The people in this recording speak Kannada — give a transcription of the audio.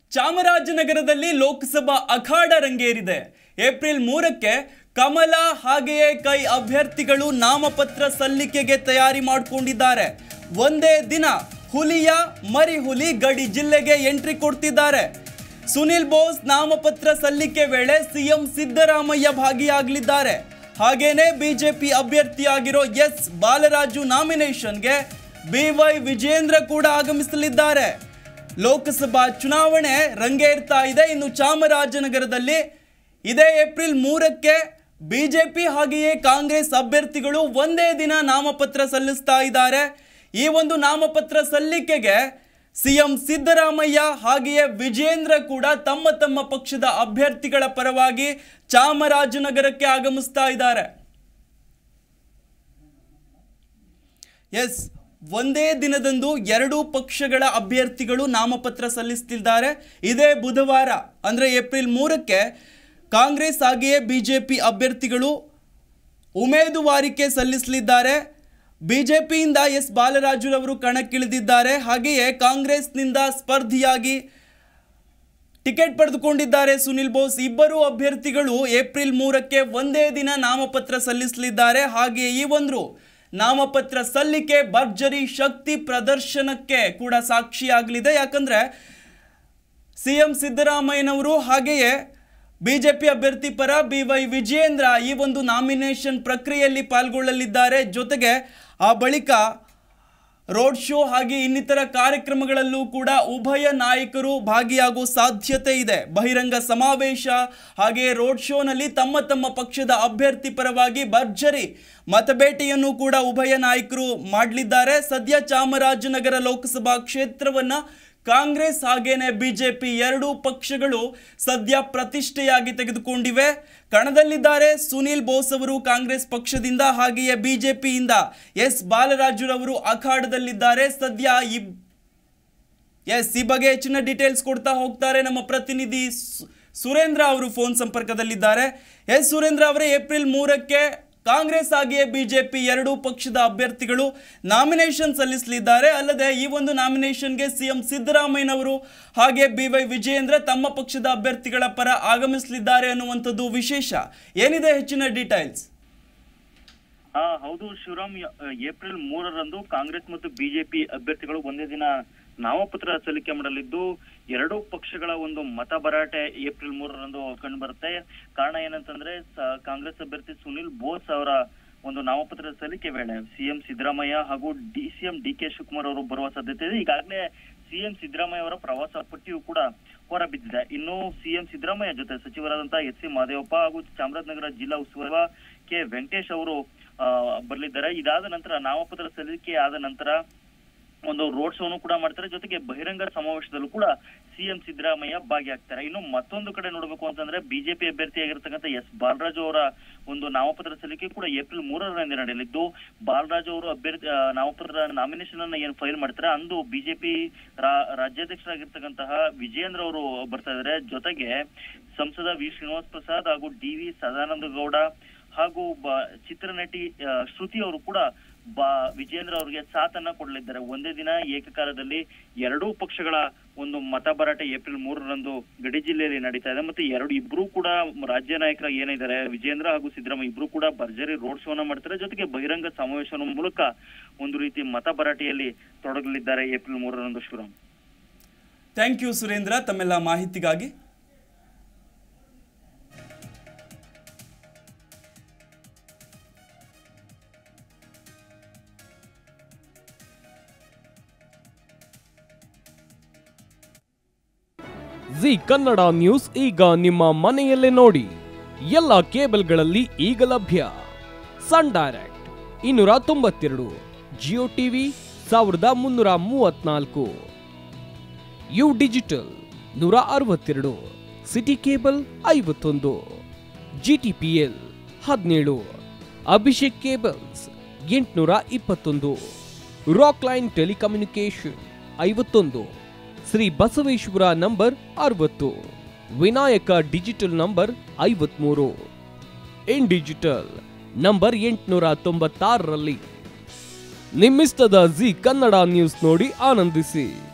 ಚಾಮರಾಜನಗರದಲ್ಲಿ ಲೋಕಸಭಾ ಅಖಾಡ ರಂಗೇರಿದೆ ಏಪ್ರಿಲ್ ಮೂರಕ್ಕೆ ಕಮಲ ಹಾಗೆಯೇ ಕೈ ಅಭ್ಯರ್ಥಿಗಳು ನಾಮಪತ್ರ ಸಲ್ಲಿಕೆಗೆ ತಯಾರಿ ಮಾಡಿಕೊಂಡಿದ್ದಾರೆ ಒಂದೇ ದಿನ ಹುಲಿಯ ಮರಿ ಹುಲಿ ಗಡಿ ಜಿಲ್ಲೆಗೆ ಎಂಟ್ರಿ ಕೊಡ್ತಿದ್ದಾರೆ ಸುನಿಲ್ ಬೋಸ್ ನಾಮಪತ್ರ ಸಲ್ಲಿಕೆ ವೇಳೆ ಸಿಎಂ ಸಿದ್ದರಾಮಯ್ಯ ಭಾಗಿಯಾಗಲಿದ್ದಾರೆ ಹಾಗೇನೇ ಬಿಜೆಪಿ ಅಭ್ಯರ್ಥಿಯಾಗಿರೋ ಎಸ್ ಬಾಲರಾಜು ನಾಮಿನೇಷನ್ಗೆ ಬಿವೈ ವಿಜೇಂದ್ರ ಕೂಡ ಆಗಮಿಸಲಿದ್ದಾರೆ ಲೋಕಸಭಾ ಚುನಾವಣೆ ರಂಗೇರ್ತಾ ಇದೆ ಇನ್ನು ಚಾಮರಾಜನಗರದಲ್ಲಿ ಇದೇ ಏಪ್ರಿಲ್ ಮೂರಕ್ಕೆ ಬಿಜೆಪಿ ಹಾಗೆಯೇ ಕಾಂಗ್ರೆಸ್ ಅಭ್ಯರ್ಥಿಗಳು ಒಂದೇ ದಿನ ನಾಮಪತ್ರ ಸಲ್ಲಿಸ್ತಾ ಇದ್ದಾರೆ ಈ ಒಂದು ನಾಮಪತ್ರ ಸಲ್ಲಿಕೆಗೆ ಸಿಎಂ ಸಿದ್ದರಾಮಯ್ಯ ಹಾಗೆಯೇ ವಿಜೇಂದ್ರ ಕೂಡ ತಮ್ಮ ತಮ್ಮ ಪಕ್ಷದ ಅಭ್ಯರ್ಥಿಗಳ ಪರವಾಗಿ ಚಾಮರಾಜನಗರಕ್ಕೆ ಆಗಮಿಸ್ತಾ ಇದ್ದಾರೆ ಎಸ್ ಒಂದೇ ದಿನದಂದು ಎರಡೂ ಪಕ್ಷಗಳ ಅಭ್ಯರ್ಥಿಗಳು ನಾಮಪತ್ರ ಸಲ್ಲಿಸ್ತಿದ್ದಾರೆ ಇದೇ ಬುಧವಾರ ಅಂದರೆ ಏಪ್ರಿಲ್ ಮೂರಕ್ಕೆ ಕಾಂಗ್ರೆಸ್ ಹಾಗೆಯೇ ಬಿಜೆಪಿ ಅಭ್ಯರ್ಥಿಗಳು ಉಮೇದುವಾರಿಕೆ ಸಲ್ಲಿಸಲಿದ್ದಾರೆ ಬಿಜೆಪಿಯಿಂದ ಎಸ್ ಬಾಲರಾಜುರವರು ಕಣಕ್ಕಿಳಿದಿದ್ದಾರೆ ಹಾಗೆಯೇ ಕಾಂಗ್ರೆಸ್ನಿಂದ ಸ್ಪರ್ಧಿಯಾಗಿ ಟಿಕೆಟ್ ಪಡೆದುಕೊಂಡಿದ್ದಾರೆ ಸುನಿಲ್ ಬೋಸ್ ಇಬ್ಬರು ಅಭ್ಯರ್ಥಿಗಳು ಏಪ್ರಿಲ್ ಮೂರಕ್ಕೆ ಒಂದೇ ದಿನ ನಾಮಪತ್ರ ಸಲ್ಲಿಸಲಿದ್ದಾರೆ ಹಾಗೆ ಈ ಒಂದು ನಾಮಪತ್ರ ಸಲ್ಲಿಕೆ ಭರ್ಜರಿ ಶಕ್ತಿ ಪ್ರದರ್ಶನಕ್ಕೆ ಕೂಡ ಸಾಕ್ಷಿಯಾಗಲಿದೆ ಯಾಕಂದ್ರೆ ಸಿಎಂ ಸಿದ್ದರಾಮಯ್ಯನವರು ಹಾಗೆಯೇ ಬಿಜೆಪಿ ಅಭ್ಯರ್ಥಿ ಪರ ಬಿ ವೈ ವಿಜಯೇಂದ್ರ ಈ ಒಂದು ನಾಮಿನೇಷನ್ ಪ್ರಕ್ರಿಯೆಯಲ್ಲಿ ಪಾಲ್ಗೊಳ್ಳಲಿದ್ದಾರೆ ಜೊತೆಗೆ ಆ ಬಳಿಕ ರೋಡ್ ಶೋ ಹಾಗೆ ಇನ್ನಿತರ ಕಾರ್ಯಕ್ರಮಗಳಲ್ಲೂ ಕೂಡ ಉಭಯ ನಾಯಕರು ಭಾಗಿಯಾಗುವ ಸಾಧ್ಯತೆ ಇದೆ ಬಹಿರಂಗ ಸಮಾವೇಶ ಹಾಗೆ ರೋಡ್ ಶೋನಲ್ಲಿ ತಮ್ಮ ತಮ್ಮ ಪಕ್ಷದ ಅಭ್ಯರ್ಥಿ ಪರವಾಗಿ ಭರ್ಜರಿ ಮತಬೇಟೆಯನ್ನು ಕೂಡ ಉಭಯ ನಾಯಕರು ಮಾಡಲಿದ್ದಾರೆ ಸದ್ಯ ಚಾಮರಾಜನಗರ ಲೋಕಸಭಾ ಕ್ಷೇತ್ರವನ್ನ ಕಾಂಗ್ರೆಸ್ ಹಾಗೇನೆ ಬಿಜೆಪಿ ಎರಡೂ ಪಕ್ಷಗಳು ಸದ್ಯ ಪ್ರತಿಷ್ಠೆಯಾಗಿ ತೆಗೆದುಕೊಂಡಿವೆ ಕಣದಲ್ಲಿದ್ದಾರೆ ಸುನೀಲ್ ಬೋಸ್ ಅವರು ಕಾಂಗ್ರೆಸ್ ಪಕ್ಷದಿಂದ ಹಾಗೆಯೇ ಬಿಜೆಪಿಯಿಂದ ಎಸ್ ಬಾಲರಾಜುರವರು ಅಖಾಡದಲ್ಲಿದ್ದಾರೆ ಸದ್ಯ ಈ ಎಸ್ ಈ ಬಗ್ಗೆ ಹೆಚ್ಚಿನ ಡೀಟೇಲ್ಸ್ ಕೊಡ್ತಾ ಹೋಗ್ತಾರೆ ನಮ್ಮ ಪ್ರತಿನಿಧಿ ಸು- ಸುರೇಂದ್ರ ಅವರು ಫೋನ್ ಸಂಪರ್ಕದಲ್ಲಿದ್ದಾರೆ ಎಸ್ ಸುರೇಂದ್ರ ಅವರೇ ಏಪ್ರಿಲ್ ಮೂರಕ್ಕೆ ಕಾಂಗ್ರೆಸ್ ಹಾಗೆಯೇ ಬಿಜೆಪಿ ಎರಡೂ ಪಕ್ಷದ ಅಭ್ಯರ್ಥಿಗಳು ನಾಮಿನೇಷನ್ ಸಲ್ಲಿಸಲಿದ್ದಾರೆ ಅಲ್ಲದೆ ಈ ಒಂದು ನಾಮಿನೇಷನ್ಗೆ ಸಿಎಂ ಸಿದ್ದರಾಮಯ್ಯನವರು ಹಾಗೆ ಬಿ ವೈ ವಿಜಯೇಂದ್ರ ತಮ್ಮ ಪಕ್ಷದ ಅಭ್ಯರ್ಥಿಗಳ ಪರ ಆಗಮಿಸಲಿದ್ದಾರೆ ಅನ್ನುವಂಥದ್ದು ವಿಶೇಷ ಏನಿದೆ ಹೆಚ್ಚಿನ ಡೀಟೇಲ್ಸ್ ಆ ಹೌದು ಶಿವರಾಮ್ ಯ- ಏಪ್ರಿಲ್ ಮೂರರಂದು ಕಾಂಗ್ರೆಸ್ ಮತ್ತು ಬಿಜೆಪಿ ಅಭ್ಯರ್ಥಿಗಳು ಒಂದೇ ದಿನ ನಾಮಪತ್ರ ಸಲ್ಲಿಕೆ ಮಾಡಲಿದ್ದು ಎರಡೂ ಪಕ್ಷಗಳ ಒಂದು ಮತ ಭರಾಟೆ ಏಪ್ರಿಲ್ ಮೂರರಂದು ಕಂಡು ಬರುತ್ತೆ ಕಾರಣ ಏನಂತಂದ್ರೆ ಸ- ಕಾಂಗ್ರೆಸ್ ಅಭ್ಯರ್ಥಿ ಸುನಿಲ್ ಬೋಸ್ ಅವರ ಒಂದು ನಾಮಪತ್ರ ಸಲ್ಲಿಕೆ ವೇಳೆ ಸಿಎಂ ಸಿದ್ದರಾಮಯ್ಯ ಹಾಗೂ D CM D K Shivakumar ಅವರು ಬರುವ ಸಾಧ್ಯತೆ ಇದೆ ಈಗಾಗಲೇ ಸಿಎಂ ಸಿದ್ದರಾಮಯ್ಯ ಅವರ ಪ್ರವಾಸ ಪಟ್ಟಿಯು ಕೂಡ ಹೊರಬಿದ್ದಿದೆ ಇನ್ನು ಸಿಎಂ ಸಿದ್ದರಾಮಯ್ಯ ಜೊತೆ ಸಚಿವರಾದಂತಹ ಎಚ್ ಸಿ ಮಹದೇವಪ್ಪ ಹಾಗೂ ಚಾಮರಾಜನಗರ ಜಿಲ್ಲಾ ಉಸ್ತುವಾರಿ ಕೆ ವೆಂಕಟೇಶ್ ಅವರು ಆ, ಬರ್ಲಿದ್ದಾರೆ ಇದಾದ ನಂತರ ನಾಮಪತ್ರ ಸಲ್ಲಿಕೆ ಆದ ನಂತರ ಒಂದು ರೋಡ್ ಶೋನು ಕೂಡ ಮಾಡ್ತಾರೆ ಜೊತೆಗೆ ಬಹಿರಂಗ ಸಮಾವೇಶದಲ್ಲೂ ಕೂಡ ಸಿಎಂ ಸಿದ್ದರಾಮಯ್ಯ ಭಾಗಿಯಾಗ್ತಾರೆ ಇನ್ನು ಮತ್ತೊಂದು ಕಡೆ ನೋಡ್ಬೇಕು ಅಂತಂದ್ರೆ ಬಿಜೆಪಿ ಅಭ್ಯರ್ಥಿಯಾಗಿರ್ತಕ್ಕಂಥ ಎಸ್ ಬಾಲರಾಜು ಅವರ ಒಂದು ನಾಮಪತ್ರ ಸಲ್ಲಿಕೆ ಕೂಡ ಏಪ್ರಿಲ್ ಮೂರರಂದು ನಡೆಯಲಿದ್ದು ಬಾಲರಾಜು ಅವರು ಅಭ್ಯರ್ಥಿ ಆ, ನಾಮಪತ್ರ ನಾಮಿನೇಷನ್ ಅನ್ನ ಏನ್ ಫೈಲ್ ಮಾಡ್ತಾರೆ ಅಂದು ಬಿಜೆಪಿ ರಾಜ್ಯಾಧ್ಯಕ್ಷರಾಗಿರ್ತಕ್ಕಂತಹ ವಿಜಯೇಂದ್ರ ಅವರು ಬರ್ತಾ ಇದ್ದಾರೆ ಜೊತೆಗೆ ಸಂಸದ ವಿ ಶ್ರೀನಿವಾಸ್ ಪ್ರಸಾದ್ ಹಾಗೂ ಡಿ ವಿ ಸದಾನಂದ ಗೌಡ ಹಾಗೂ ಬ- ಚಿತ್ರನಟಿ ಆ, ಶ್ರುತಿ ಅವರು ಕೂಡ ಬಾ ವಿಜೇಂದ್ರ ಅವರಿಗೆ ಸಾಥನ್ನ ಕೊಡಲಿದ್ದಾರೆ ಒಂದೇ ದಿನ ಏಕಕಾಲದಲ್ಲಿ ಎರಡೂ ಪಕ್ಷಗಳ ಒಂದು ಮತ ಭರಾಟೆ ಏಪ್ರಿಲ್ ಮೂರರಂದು ಗಡಿ ಜಿಲ್ಲೆಯಲ್ಲಿ ನಡೀತಾ ಇದೆ ಮತ್ತೆ ಎರಡು ಇಬ್ರು ಕೂಡ ರಾಜ್ಯ ನಾಯಕರ ಏನಿದ್ದಾರೆ ವಿಜೇಂದ್ರ ಹಾಗೂ ಸಿದ್ದರಾಮಯ್ಯ ಇಬ್ರು ಕೂಡ ಭರ್ಜರಿ ರೋಡ್ ಶೋನ ಮಾಡ್ತಾರೆ ಜೊತೆಗೆ ಬಹಿರಂಗ ಸಮಾವೇಶನ ಮೂಲಕ ಒಂದು ರೀತಿ ಮತ ಭರಾಟೆಯಲ್ಲಿ ತೊಡಗಲಿದ್ದಾರೆ ಏಪ್ರಿಲ್ ಮೂರರಂದು ಶಿವರಾಮ್ ಥ್ಯಾಂಕ್ ಯು ಸುರೇಂದ್ರ ತಮ್ಮೆಲ್ಲ ಮಾಹಿತಿಗಾಗಿ ಜಿ ಕನ್ನಡ ನ್ಯೂಸ್ ಈಗ ನಿಮ್ಮ ಮನೆಯಲ್ಲೇ ನೋಡಿ ಎಲ್ಲ ಕೇಬಲ್ಗಳಲ್ಲಿ ಈಗ ಲಭ್ಯ ಸನ್ ಡೈರೆಕ್ಟ್ ಇನ್ನೂರ ತೊಂಬತ್ತೆರಡು ಜಿಯೋ ಟಿವಿ ಸಾವಿರದ ಮುನ್ನೂರ ಮೂವತ್ನಾಲ್ಕು ಯು ಡಿಜಿಟಲ್ ನೂರ ಅರವತ್ತೆರಡು ಸಿಟಿ ಕೇಬಲ್ ಐವತ್ತೊಂದು ಜಿ ಟಿ ಪಿ ಎಲ್ ಹದಿನೇಳು ಅಭಿಷೇಕ್ ಕೇಬಲ್ಸ್ ಎಂಟುನೂರ ಇಪ್ಪತ್ತೊಂದು ರಾಕ್ ಲೈನ್ ಟೆಲಿಕಮ್ಯುನಿಕೇಶನ್ ಐವತ್ತೊಂದು ಶ್ರೀ ಬಸವೇಶ್ವರ ನಂಬರ್ ಅರವತ್ತು ವಿನಾಯಕ ಡಿಜಿಟಲ್ ನಂಬರ್ ಐವತ್ಮೂರು ಇನ್ ಡಿಜಿಟಲ್ ನಂಬರ್ ಎಂಟುನೂರ ತೊಂಬತ್ತಾರರಲ್ಲಿ ನಿಮ್ಮಿಸ್ತದ ಜಿ ಕನ್ನಡ ನ್ಯೂಸ್ ನೋಡಿ ಆನಂದಿಸಿ